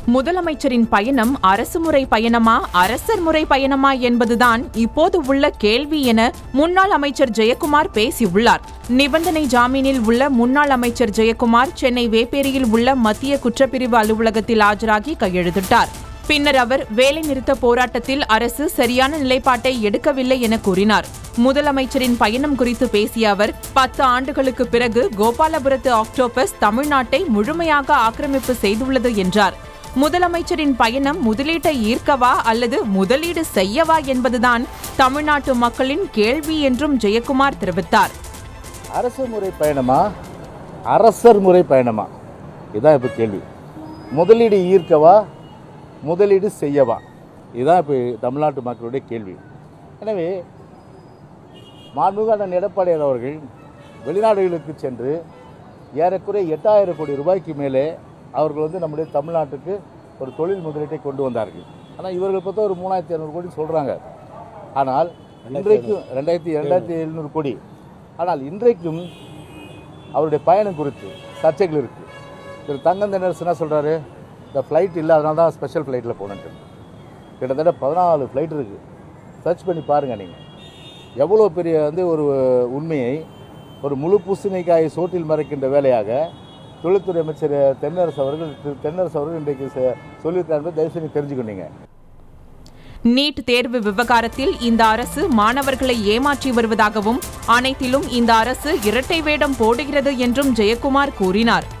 முதலமைச்சரின் பயணம் அரசுமுறை பயணமா அரசர் முறை பயணமா என்பதுதான் இப்போது உள்ள கேள்வி என முன்னாள் அமைச்சர் ஜெயக்குமார் பேசியுள்ளார் நிபந்தனை ஜாமீனில் உள்ள முன்னாள் அமைச்சர் ஜெயக்குமார் சென்னை வேப்பேரியில் உள்ள மத்திய குற்றப்பிரிவு அலுவலகத்தில் ஆஜராகி கையெழுத்திட்டார் பின்னர் அவர் வேலைநிறுத்த போராட்டத்தில் அரசு சரியான நிலைப்பாட்டை எடுக்கவில்லை என கூறினார் முதலமைச்சரின் பயணம் குறித்து பேசிய அவர் பத்து ஆண்டுகளுக்கு பிறகு கோபாலபுரத்து ஆக்டோபஸ் தமிழ்நாட்டை முழுமையாக ஆக்கிரமிப்பு செய்துள்ளது என்றார் முதலமைச்சரின் பயணம் முதலீட்டை ஈர்க்கவா அல்லது முதலீடு செய்யவா என்பதுதான் தமிழ்நாட்டு மக்களின் கேள்வி என்றும் ஜெயக்குமார் தெரிவித்தார் அரசு முறை பயணமா அரசர் முறை பயணமா இதான் இப்போ கேள்வி முதலீடு ஈர்க்கவா முதலீடு செய்யவா இதுதான் இப்போ தமிழ்நாட்டு மக்களுடைய கேள்வி எனவே மாண்புமிகு அண்ணன் எடப்பாடியார் அவர்கள் வெளிநாடுகளுக்கு சென்று ஏறக்குறைய எட்டாயிரம் கோடி ரூபாய்க்கு மேலே அவர்கள் வந்து நம்முடைய தமிழ்நாட்டுக்கு ஒரு தொழில் முதலீட்டை கொண்டு வந்தார்கள் ஆனால் இவர்கள் பார்த்தா ஒரு மூணாயிரத்தி இரநூறு கோடி சொல்கிறாங்க ஆனால் இன்றைக்கும் ரெண்டாயிரத்தி ரெண்டாயிரத்தி எழுநூறு கோடி ஆனால் இன்றைக்கும் அவருடைய பயணம் குறித்து சர்ச்சைகள் இருக்குது திரு தங்கம் தென்னரசு என்ன சொல்கிறாரு இந்த ஃப்ளைட் இல்லை அதனால தான் ஸ்பெஷல் ஃப்ளைட்டில் போனேன்ட்டு கிட்டத்தட்ட பதினாலு ஃப்ளைட் இருக்குது சர்ச் பண்ணி பாருங்கள் நீங்கள் எவ்வளோ பெரிய வந்து ஒரு உண்மையை ஒரு முழு பூசணிக்காயை சோட்டில் மறைக்கின்ற வேலையாக தொழில்துறை அமைச்சர் தென்னரசு அவர்கள் திரு தென்னரசு அவர்கள் இன்றைக்கு செ- சொல்லியிருக்காரு என்பதை தயவு செஞ்சு தெரிஞ்சுக்கணுங்க நீட் தேர்வு விவகாரத்தில் இந்த அரசு மாணவர்களை ஏமாற்றி வருவதாகவும் அனைத்திலும் இந்த அரசு இரட்டை வேடம் போடுகிறது என்றும் ஜெயக்குமார் கூறினார்